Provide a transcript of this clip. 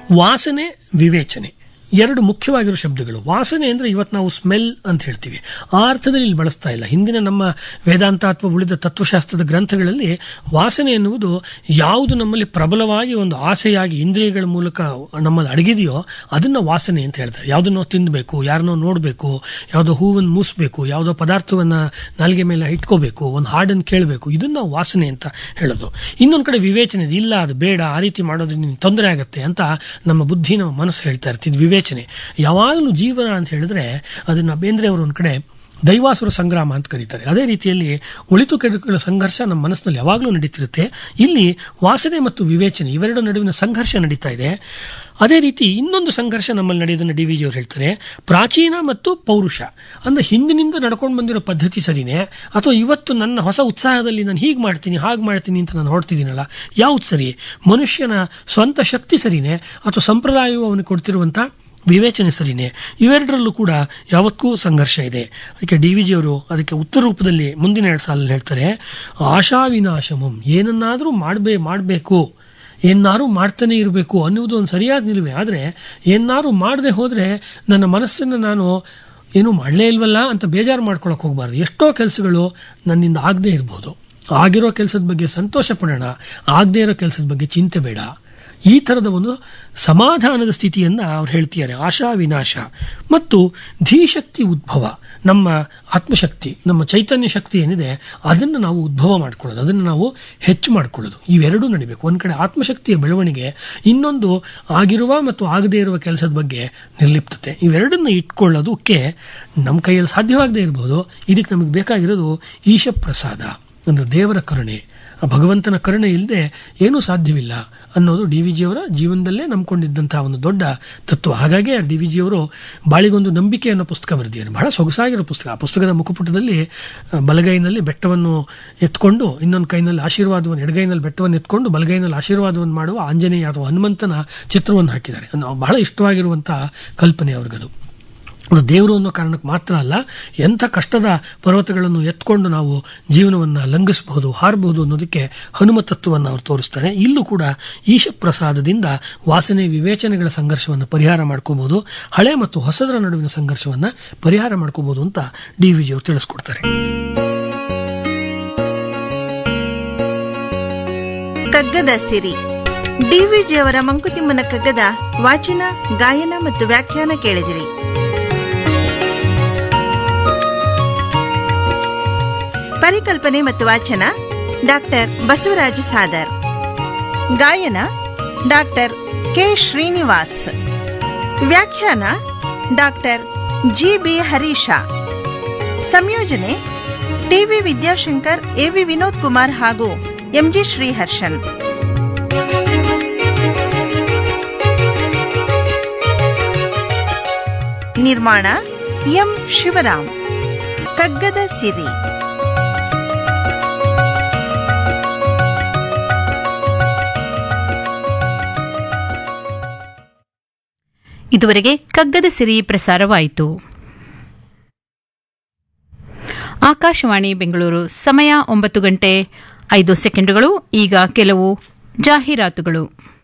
ವಾಸನೆ ವಿವೇಚನೆ ಎರಡು ಮುಖ್ಯವಾಗಿರೋ ಶಬ್ದಗಳು ವಾಸನೆ ಅಂದ್ರೆ ಇವತ್ತು ನಾವು ಸ್ಮೆಲ್ ಅಂತ ಹೇಳ್ತೀವಿ ಆ ಅರ್ಥದಲ್ಲಿ ಇಲ್ಲಿ ಬಳಸ್ತಾ ಇಲ್ಲ ಹಿಂದಿನ ನಮ್ಮ ವೇದಾಂತ ಅಥವಾ ಉಳಿದ ತತ್ವಶಾಸ್ತ್ರದ ಗ್ರಂಥಗಳಲ್ಲಿ ವಾಸನೆ ಎನ್ನುವುದು ಯಾವುದು ನಮ್ಮಲ್ಲಿ ಪ್ರಬಲವಾಗಿ ಒಂದು ಆಸೆಯಾಗಿ ಇಂದ್ರಿಯಗಳ ಮೂಲಕ ನಮ್ಮಲ್ಲಿ ಅಡಗಿದೆಯೋ ಅದನ್ನ ವಾಸನೆ ಅಂತ ಹೇಳ್ತಾರೆ ಯಾವುದನ್ನೋ ತಿನ್ನಬೇಕು ಯಾರನ್ನೋ ನೋಡಬೇಕು ಯಾವುದೋ ಹೂವನ್ನು ಮೂಸಬೇಕು ಯಾವುದೋ ಪದಾರ್ಥವನ್ನ ನಾಲಿಗೆ ಮೇಲೆ ಇಟ್ಕೋಬೇಕು ಒಂದು ಹಾಡನ್ನು ಕೇಳಬೇಕು ಇದನ್ನ ವಾಸನೆ ಅಂತ ಹೇಳೋದು ಇನ್ನೊಂದು ಕಡೆ ವಿವೇಚನೆ ಇದೆ ಇಲ್ಲ ಅದು ಬೇಡ ಆ ರೀತಿ ಮಾಡೋದ್ರಿಂದ ನಿಮ್ಗೆ ತೊಂದರೆ ಆಗುತ್ತೆ ಅಂತ ನಮ್ಮ ಬುದ್ಧಿ ನಮ್ಮ ಮನಸ್ಸು ಹೇಳ್ತಾ ಇರ್ತಿದ್ ವಿವೇಚನೆ ಯಾವಾಗಲೂ ಜೀವನ ಅಂತ ಹೇಳಿದ್ರೆ ಅದನ್ನ ಬೇಂದ್ರೆ ಅವರು ಒಂದ್ ಕಡೆ ದೈವಾಸುರ ಸಂಗ್ರಾಮ ಅಂತ ಕರೀತಾರೆ ಅದೇ ರೀತಿಯಲ್ಲಿ ಒಳಿತು ಕೆಡುಕುಗಳ ಸಂಘರ್ಷ ನಮ್ಮ ಮನಸ್ಸಿನಲ್ಲಿ ಯಾವಾಗಲೂ ನಡೀತಿರುತ್ತೆ ಇಲ್ಲಿ ವಾಸನೆ ಮತ್ತು ವಿವೇಚನೆ ಇವೆರಡು ನಡುವಿನ ಸಂಘರ್ಷ ನಡೀತಾ ಇದೆ ಅದೇ ರೀತಿ ಇನ್ನೊಂದು ಸಂಘರ್ಷ ನಮ್ಮಲ್ಲಿ ನಡೆಯೋದನ್ನು ಡಿ ವಿ ಜಿ ಅವರು ಹೇಳ್ತಾರೆ ಪ್ರಾಚೀನ ಮತ್ತು ಪೌರುಷ ಅಂದ್ರೆ ಹಿಂದಿನಿಂದ ನಡ್ಕೊಂಡು ಬಂದಿರೋ ಪದ್ಧತಿ ಸರಿನೇ ಅಥವಾ ಇವತ್ತು ನನ್ನ ಹೊಸ ಉತ್ಸಾಹದಲ್ಲಿ ನಾನು ಹೀಗೆ ಮಾಡ್ತೀನಿ ಹಾಗೆ ಮಾಡ್ತೀನಿ ಅಂತ ನಾನು ಹೊಡ್ತಿದ್ದೀನಲ್ಲ ಯಾವ್ದು ಸರಿ ಮನುಷ್ಯನ ಸ್ವಂತ ಶಕ್ತಿ ಸರಿನೇ ಅಥವಾ ಸಂಪ್ರದಾಯವು ಅವನಿಗೆ ಕೊಡ್ತಿರುವಂತ ವಿವೇಚನೆ ಸರಿನೇ ಇವೆರಡರಲ್ಲೂ ಕೂಡ ಯಾವತ್ತೂ ಸಂಘರ್ಷ ಇದೆ ಅದಕ್ಕೆ ಡಿ ವಿ ಜಿ ಅವರು ಅದಕ್ಕೆ ಉತ್ತರ ರೂಪದಲ್ಲಿ ಮುಂದಿನ ಎರಡು ಸಾಲಲ್ಲಿ ಹೇಳ್ತಾರೆ ಆಶಾವಿನಾಶಮಂ ಏನನ್ನಾದರೂ ಮಾಡಬೇ ಮಾಡಬೇಕು ಏನಾರು ಮಾಡ್ತಾನೆ ಇರಬೇಕು ಅನ್ನುವುದು ಒಂದು ಸರಿಯಾದ ನಿಲುವೆ ಆದರೆ ಏನಾರು ಮಾಡದೆ ಹೋದರೆ ನನ್ನ ಮನಸ್ಸನ್ನು ನಾನು ಏನು ಮಾಡಲೇ ಇಲ್ವಲ್ಲ ಅಂತ ಬೇಜಾರು ಮಾಡ್ಕೊಳಕ್ ಹೋಗಬಾರ್ದು ಎಷ್ಟೋ ಕೆಲಸಗಳು ನನ್ನಿಂದ ಆಗದೆ ಇರ್ಬೋದು ಆಗಿರೋ ಕೆಲಸದ ಬಗ್ಗೆ ಸಂತೋಷ ಪಡೋಣ ಆಗದೆ ಇರೋ ಕೆಲಸದ ಬಗ್ಗೆ ಚಿಂತೆ ಬೇಡ ಈ ಥರದ ಒಂದು ಸಮಾಧಾನದ ಸ್ಥಿತಿಯನ್ನ ಅವ್ರು ಹೇಳ್ತಿದ್ದಾರೆ ಆಶಾ ವಿನಾಶ ಮತ್ತು ಧೀಶಕ್ತಿ ಉದ್ಭವ ನಮ್ಮ ಆತ್ಮಶಕ್ತಿ ನಮ್ಮ ಚೈತನ್ಯ ಶಕ್ತಿ ಏನಿದೆ ಅದನ್ನು ನಾವು ಉದ್ಭವ ಮಾಡ್ಕೊಳ್ಳೋದು ಅದನ್ನು ನಾವು ಹೆಚ್ಚು ಮಾಡ್ಕೊಳ್ಳೋದು ಇವೆರಡೂ ನಡಿಬೇಕು ಒಂದ್ ಕಡೆ ಆತ್ಮಶಕ್ತಿಯ ಬೆಳವಣಿಗೆ ಇನ್ನೊಂದು ಆಗಿರುವ ಮತ್ತು ಆಗದೇ ಇರುವ ಕೆಲಸದ ಬಗ್ಗೆ ನಿರ್ಲಿಪ್ತತೆ ಇವೆರಡನ್ನ ಇಟ್ಕೊಳ್ಳೋದಕ್ಕೆ ನಮ್ಮ ಕೈಯಲ್ಲಿ ಸಾಧ್ಯವಾಗದೇ ಇರಬಹುದು ಇದಕ್ಕೆ ನಮಗೆ ಬೇಕಾಗಿರೋದು ಈಶ ಪ್ರಸಾದ ಅಂದ್ರೆ ದೇವರ ಕರುಣೆ ಆ ಭಗವಂತನ ಕರುಣೆ ಇಲ್ಲದೆ ಏನೂ ಸಾಧ್ಯವಿಲ್ಲ ಅನ್ನೋದು ಡಿ ವಿ ಜಿಯವರ ಜೀವನದಲ್ಲೇ ನಂಬ್ಕೊಂಡಿದ್ದಂತಹ ಒಂದು ದೊಡ್ಡ ತತ್ವ ಹಾಗಾಗಿ ಆ ಡಿ ವಿ ಜಿಯವರು ಬಾಳಿಗೊಂದು ನಂಬಿಕೆ ಅನ್ನೋ ಪುಸ್ತಕ ಬರೆದಿದ್ದಾರೆ ಬಹಳ ಸೊಗಸಾಗಿರೋ ಪುಸ್ತಕ ಆ ಪುಸ್ತಕದ ಮುಖಪುಟದಲ್ಲಿ ಆ, ಬಲಗೈನಲ್ಲಿ ಬೆಟ್ಟವನ್ನು ಎತ್ಕೊಂಡು ಇನ್ನೊಂದು ಕೈನಲ್ಲಿ ಆಶೀರ್ವಾದವನ್ನು ಎಡಗೈನಲ್ಲಿ ಬೆಟ್ಟವನ್ನು ಎತ್ಕೊಂಡು ಬಲಗೈನಲ್ಲಿ ಆಶೀರ್ವಾದವನ್ನು ಮಾಡುವ ಆಂಜನೇಯ ಅಥವಾ ಹನುಮಂತನ ಚಿತ್ರವನ್ನು ಹಾಕಿದ್ದಾರೆ ಅದು ಬಹಳ ಇಷ್ಟವಾಗಿರುವಂತಹ ಕಲ್ಪನೆ ಅವ್ರಿಗದು ಅದು ದೇವರು ಅನ್ನೋ ಕಾರಣಕ್ಕೆ ಮಾತ್ರ ಅಲ್ಲ ಎಂಥ ಕಷ್ಟದ ಪರ್ವತಗಳನ್ನು ಎತ್ಕೊಂಡು ನಾವು ಜೀವನವನ್ನು ಲಂಘಿಸಬಹುದು ಹಾರಬಹುದು ಅನ್ನೋದಕ್ಕೆ ಹನುಮ ತತ್ವವನ್ನು ಅವರು ತೋರಿಸ್ತಾರೆ ಇಲ್ಲೂ ಕೂಡ ಈಶ ಪ್ರಸಾದದಿಂದ ವಾಸನೆ ವಿವೇಚನೆಗಳ ಸಂಘರ್ಷವನ್ನು ಪರಿಹಾರ ಮಾಡ್ಕೋಬಹುದು ಹಳೆ ಮತ್ತು ಹೊಸದರ ನಡುವಿನ ಸಂಘರ್ಷವನ್ನು ಪರಿಹಾರ ಮಾಡ್ಕೋಬಹುದು ಅಂತ ಡಿ ವಿ ಜಿ ಅವರು ತಿಳಿಸ್ಕೊಡ್ತಾರೆ ಕಗ್ಗದ ಸಿರಿ ಡಿವಿಜಿಯವರ ಮಂಕುತಿಮ್ಮನ ಕಗ್ಗದ ವಾಚನ ಗಾಯನ ಮತ್ತು ವ್ಯಾಖ್ಯಾನ ಕೇಳಿದಿರಿ ಪರಿಕಲ್ಪನೆ ಮತ್ತು ವಾಚನ ಡಾಕ್ಟರ್ ಬಸವರಾಜ ಸಾದರ್ ಗಾಯನ ಡಾಕ್ಟರ್ ಕೆ ಶ್ರೀನಿವಾಸ್ ವ್ಯಾಖ್ಯಾನ ಡಾಕ್ಟರ್ ಜಿ ಬಿ ಹರೀಶ ಸಂಯೋಜನೆ ಟಿವಿ ವಿದ್ಯಾಶಂಕರ್ ಎವಿ ವಿನೋದ್ ಕುಮಾರ್ ಹಾಗೂ ಎಂಜಿ ಶ್ರೀಹರ್ಷನ್ ನಿರ್ಮಾಣ ಎಂ ಶಿವರಾಮ್ ಕಗ್ಗದ ಸಿರಿ ಇದುವರೆಗೆ ಕಗ್ಗದ ಸಿರಿ ಪ್ರಸಾರವಾಯಿತು ಆಕಾಶವಾಣಿ ಬೆಂಗಳೂರು ಸಮಯ ಒಂಬತ್ತು ಗಂಟೆ ಐದು ಸೆಕೆಂಡುಗಳು ಈಗ ಕೆಲವು ಜಾಹೀರಾತುಗಳು